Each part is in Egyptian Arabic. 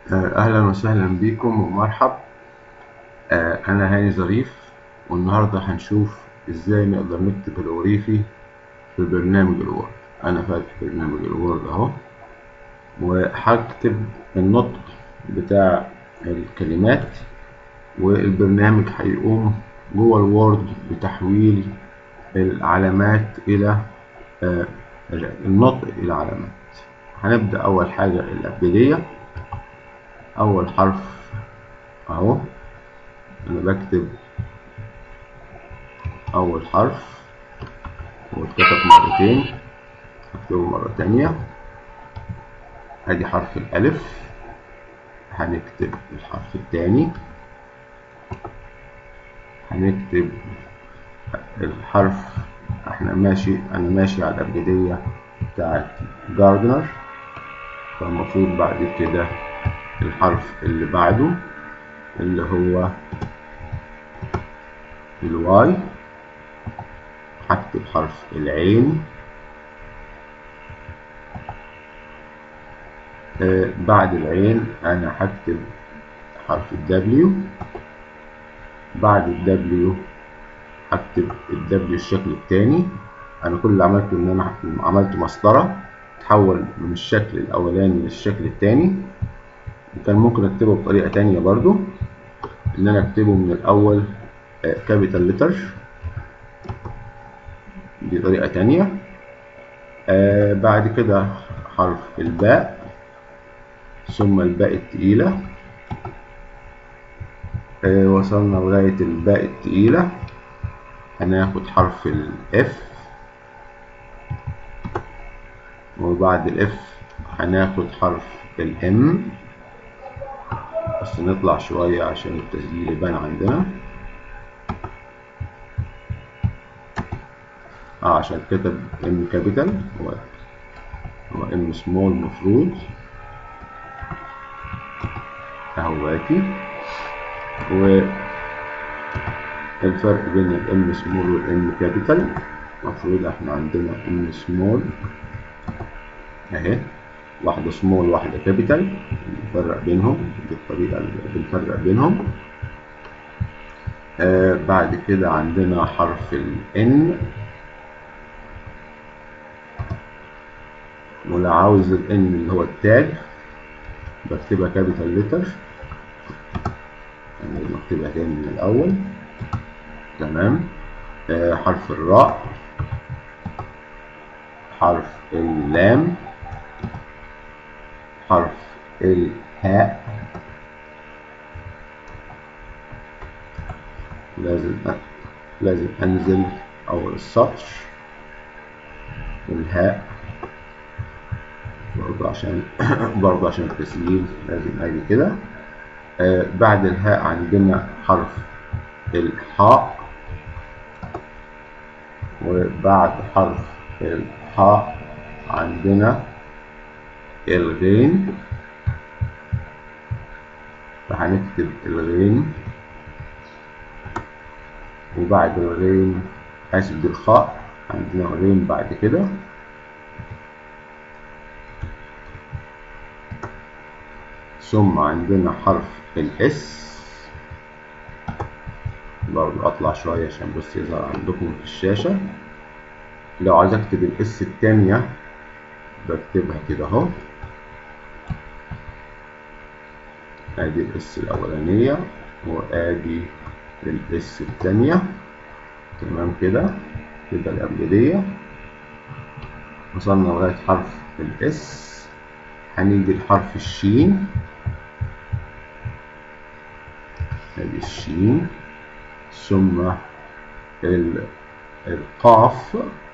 أهلا وسهلا بكم ومرحب آه، أنا هاني ظريف والنهاردة هنشوف إزاي نقدر نكتب الوريفي في برنامج الوورد أنا فاتح برنامج الوورد أهو وهكتب النطق بتاع الكلمات والبرنامج هيقوم جوه الوورد بتحويل العلامات إلى آه، النطق إلى علامات هنبدأ أول حاجة الأبجدية أول حرف أهو أنا بكتب أول حرف هو اتكتب مرتين هكتبه مرة تانية أدي حرف الألف هنكتب الحرف التاني هنكتب الحرف احنا ماشي أنا ماشي على الأبجدية بتاعت جاردنر فالمفروض بعد كده الحرف اللي بعده اللي هو الواي هكتب حرف العين آه بعد العين انا هكتب حرف الدبليو بعد الدبليو هكتب الدبليو الشكل التاني انا كل اللي عملته ان انا عملت مسطره تحول من الشكل الاولاني للشكل التاني وكان ممكن اكتبه بطريقة تانية برضو ان انا اكتبه من الاول كابيتال لتر دي طريقة تانية آه بعد كده حرف الباء ثم الباء التقيلة آه وصلنا لغاية الباء التقيلة هناخد حرف الاف وبعد الاف هناخد حرف الام بس نطلع شوية عشان التسجيل يبان عندنا اه عشان كتب ام كابيتال هو هو ام سمول مفروض اهواتي والفرق بين الام سمول والام كابيتال المفروض احنا عندنا ام سمول اهي واحدة سمول واحدة كابيتال نفرق بينهم بالطريقة اللي بنفرق بينهم آه بعد كده عندنا حرف ال N ولو عاوز ال N اللي هو التاج بكتبها كابيتال لتر يعني بكتبها تاني من الأول تمام آه حرف الراء حرف اللام حرف الهاء لازم لازم انزل اول السطر الهاء برضه عشان برضه عشان التسجيل لازم اجي كده آه بعد الهاء عندنا حرف الحاء وبعد حرف الحاء عندنا الغين فهنكتب الغين وبعد الغين حاسب دي الخاء عندنا الغين بعد كده ثم عندنا حرف الاس برضو اطلع شوية عشان بس يظهر عندكم في الشاشة لو عايز اكتب الاس التانية بكتبها كده اهو ادي الاس الاولانيه وادي الاس الثانيه تمام كده كده الابجديه وصلنا لغايه حرف الاس هنيجي لحرف الشين ادي الشين ثم القاف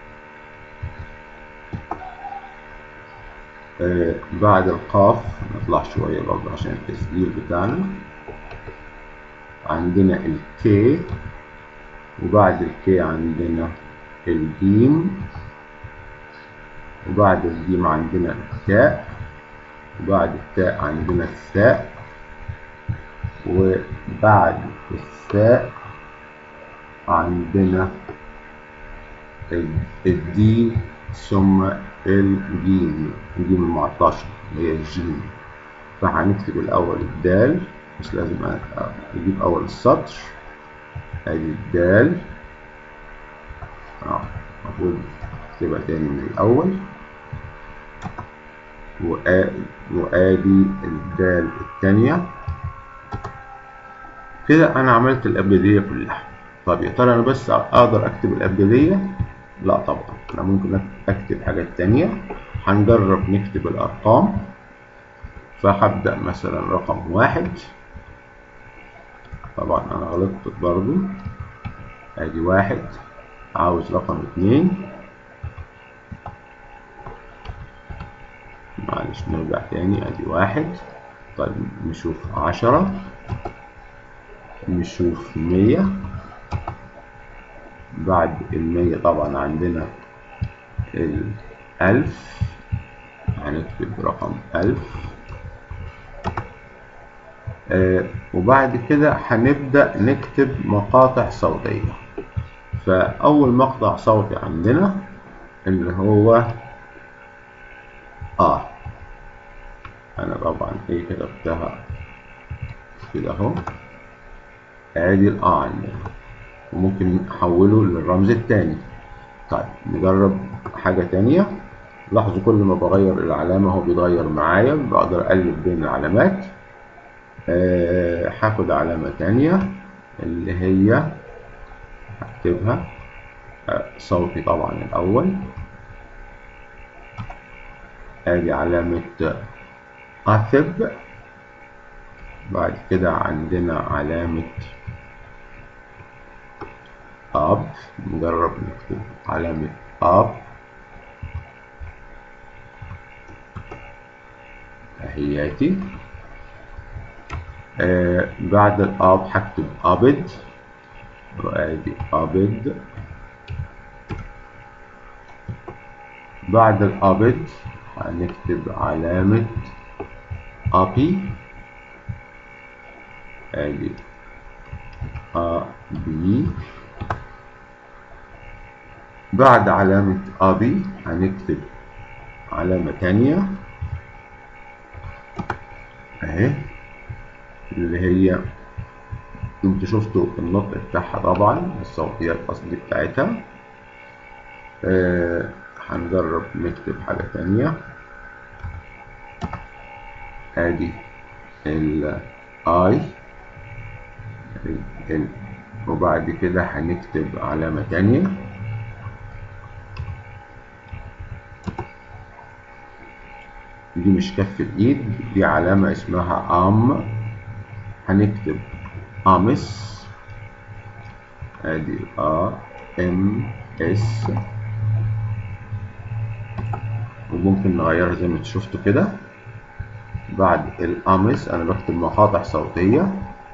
آه بعد القاف نطلع شوية برضه عشان التسجيل بتاعنا عندنا الكي وبعد الكي عندنا الجيم وبعد الجيم عندنا التاء وبعد التاء عندنا الثاء وبعد الثاء عندنا الدي ثم الجيم الجيم المعطشة اللي هي الجيم فهنكتب الأول الدال مش لازم أجيب أول السطر أدي الدال اه المفروض أكتبها تاني من الأول وآدي الدال التانية كده أنا عملت الأبجدية كلها طب يا ترى أنا بس أقدر أكتب الأبجدية؟ لا طبعا أنا ممكن أكتب حاجات تانية هنجرب نكتب الأرقام فهبدأ مثلا رقم واحد طبعا أنا غلطت برضو أدي واحد عاوز رقم اتنين معلش نرجع تاني ادي واحد طيب نشوف عشرة نشوف مية بعد المية طبعا عندنا الألف هنكتب رقم ألف آه وبعد كده هنبدأ نكتب مقاطع صوتية فأول مقطع صوتي عندنا اللي هو آه أنا طبعا إيه كتبتها كده أهو آدي الآ عندنا وممكن نحوله للرمز التاني طيب نجرب حاجة تانية لاحظوا كل ما بغير العلامة هو بيتغير معايا بقدر أقلب بين العلامات أه هاخد علامة تانية اللي هي هكتبها أه صوتي طبعا الأول ادي علامة أثب بعد كده عندنا علامة أب نجرب نكتب علامة أب تحياتي آه بعد الأب هكتب أبد وأدي أبد بعد الأبد هنكتب علامة أبي أدي أبي بعد علامة أبي هنكتب علامة تانية أهي اللي هي انتوا شفتوا النطق بتاعها طبعا الصوتيات الأصلي بتاعتها آه هنجرب نكتب حاجة تانية ادي ال I ال وبعد كده هنكتب علامة تانية دي مش كف الايد دي علامة اسمها ام هنكتب امس ادي ا ام اس وممكن نغيرها زي ما شفتوا كده بعد الامس انا بكتب مقاطع صوتية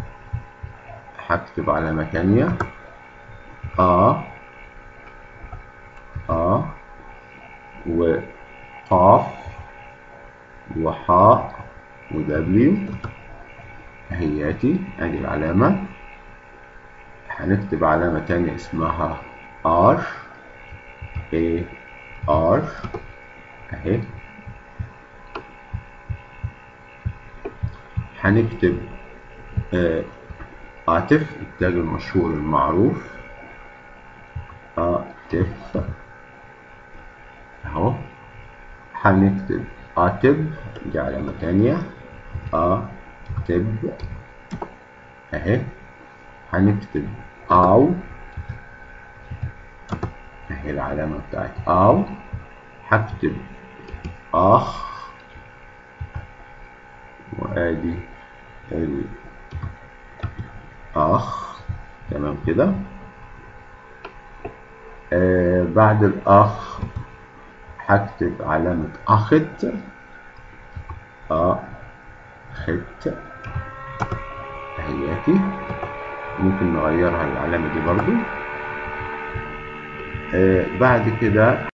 هكتب علامة تانية ا ا وقاف وحاء ودبليو اهياتي ادي العلامة هنكتب علامة تانية اسمها ار اي ار اهي هنكتب آه عاطف التاج المشهور المعروف عاطف اهو هنكتب عاتب دي علامة تانية عاتب اهي هنكتب او اهي العلامة بتاعت او هكتب اخ وادي الاخ تمام كده آه بعد الاخ هكتب علامة اخت اخت تحياتي ممكن نغيرها العلامة دي برضو آه بعد كده